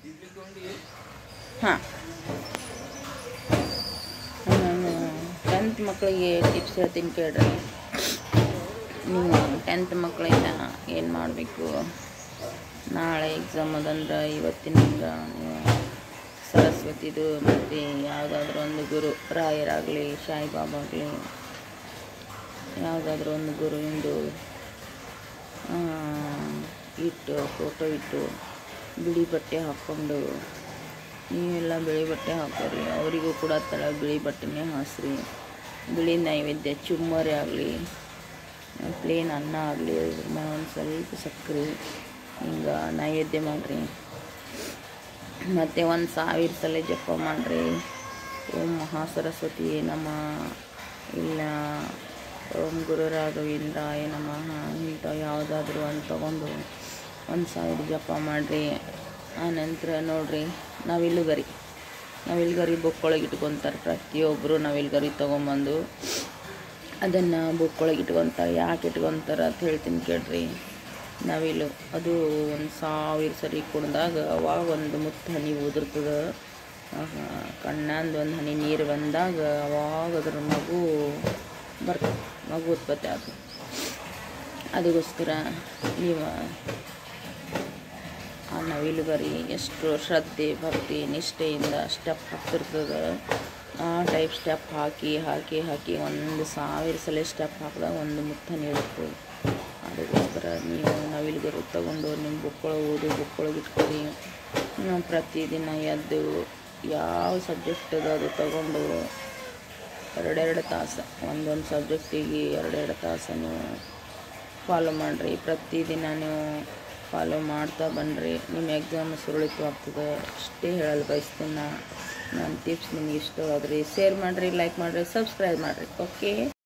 ಹಾಂ ನಾನು ಟೆಂತ್ ಮಕ್ಕಳಿಗೆ ಟಿಪ್ಸ್ ಹೇಳ್ತೀನಿ ಕೇಳ್ರಿ ನೀವು ಟೆಂತ್ ಮಕ್ಕಳಿಂದ ಏನು ಮಾಡಬೇಕು ನಾಳೆ ಎಕ್ಸಾಮ್ ಅದಂದ್ರೆ ಇವತ್ತಿನಿಂದ ನೀವು ಸರಸ್ವತಿದು ಮತ್ತು ಯಾವುದಾದ್ರೂ ಒಂದು ಗುರು ರಾಯರಾಗಲಿ ಸಾಯಿಬಾಬಾ ಆಗಲಿ ಯಾವುದಾದ್ರೂ ಒಂದು ಗುರುವಿಂದು ಆ, ಇಟ್ಟು ಫೋಟೋ ಇಟ್ಟು ಬಿಳಿ ಬಟ್ಟೆ ಹಾಕ್ಕೊಂಡು ನೀವೆಲ್ಲ ಬಿಳಿ ಬಟ್ಟೆ ಹಾಕೋರಿ ಅವರಿಗೂ ಕೂಡ ತಳ ಬಿಳಿ ಬಟ್ಟೆನೇ ಹಾಸ್ರಿ ಬಿಳಿ ನೈವೇದ್ಯ ಚುಮ್ಮರಿ ಆಗಲಿ ಪ್ಲೇನ್ ಅನ್ನ ಆಗಲಿ ಅದ್ರ ಮ್ಯಾಲ್ ಒಂದು ಸ್ವಲ್ಪ ಸಕ್ಕರೆ ಹಿಂಗೆ ನೈವೇದ್ಯ ಮಾಡಿರಿ ಮತ್ತು ಒಂದು ಸಾವಿರ ಸಲ ಜಪ ಮಾಡಿರಿ ಓಂ ಮಹಾಸರಸ್ವತಿ ನಮ ಇಲ್ಲ ಓಂ ಗುರು ರಾಘವೇಂದ್ರಾಯ ನಮಃ ಇಂಥ ಯಾವುದಾದ್ರೂ ಒಂದು ತೊಗೊಂಡು ಒಂದು ಸಾವಿರ ಜಪ ಮಾಡಿರಿ ಆನಂತರ ನೋಡಿರಿ ನವಿಲುಗರಿ ನವಿಲುಗರಿ ಬುಕ್ಕೊಳಗೆ ಇಟ್ಕೊತಾರೆ ಪ್ರತಿಯೊಬ್ಬರು ನವಿಲುಗರಿ ತೊಗೊಂಬಂದು ಅದನ್ನು ಬುಕ್ಕೊಳಗೆ ಇಟ್ಕೊತಾರೆ ಯಾಕೆ ಇಟ್ಕೊತಾರೆ ಅಂತ ಹೇಳ್ತೀನಿ ಕೇಳ್ರಿ ನವಿಲು ಅದು ಒಂದು ಸಾವಿರ ಸರಿ ಕುಡ್ದಾಗ ಅವಾಗ ಒಂದು ಮುತ್ತು ಹನಿ ಉದುರ್ತದೆ ಕಣ್ಣಂದು ಒಂದು ಹನಿ ನೀರು ಬಂದಾಗ ಅವಾಗ ಅದ್ರ ಮಗು ಬರ್ತದೆ ಮಗು ಉತ್ಪತ್ತಿ ಆಗ್ತದೆ ಅದಕ್ಕೋಸ್ಕರ ನೀವು ಆ ನವಿಲುಗರಿ ಎಷ್ಟು ಶ್ರದ್ಧೆ ಭಕ್ತಿ ನಿಷ್ಠೆಯಿಂದ ಸ್ಟೆಪ್ ಹಾಕ್ತಿರ್ತದೆ ಆ ಟೈಪ್ ಸ್ಟೆಪ್ ಹಾಕಿ ಹಾಕಿ ಹಾಕಿ ಒಂದು ಸಾವಿರ ಸಲ ಸ್ಟೆಪ್ ಹಾಕಿದಾಗ ಒಂದು ಮುತ್ತ ನೀಡುತ್ತೆ ಅದಕ್ಕೋಸ್ಕರ ನೀವು ನವಿಲುಗರಿ ತಗೊಂಡು ನಿಮ್ಮ ಬುಕ್ಕೊಳಗೆ ಓದಿ ಬುಕ್ಕೊಳಗೆ ಇಟ್ಕೊರಿ ನೀವು ಪ್ರತಿದಿನ ಎದ್ದು ಯಾವ ಸಬ್ಜೆಕ್ಟ್ ಅದ ಅದು ತಗೊಂಡು ಎರಡೆರಡು ತಾಸು ಒಂದೊಂದು ಸಬ್ಜೆಕ್ಟಿಗೆ ಎರಡೆರಡು ತಾಸು ನೀವು ಫಾಲೋ ಮಾಡಿರಿ ಪ್ರತಿದಿನ ನೀವು ಫಾಲೋ ಮಾಡ್ತಾ ಬನ್ನಿರಿ ನಿಮ್ಮ ಎಕ್ಸಾಮ್ ಸುರಳಿತವಾಗ್ತದೆ ಅಷ್ಟೇ ಹೇಳಲು ಬಯಸ್ತೀನಿ ನಾ ನನ್ನ ಟಿಪ್ಸ್ ನಿಮ್ಗೆ ಇಷ್ಟವಾದ್ರಿ ಶೇರ್ ಮಾಡಿರಿ ಲೈಕ್ ಮಾಡಿರಿ ಸಬ್ಸ್ಕ್ರೈಬ್ ಮಾಡಿರಿ ಓಕೆ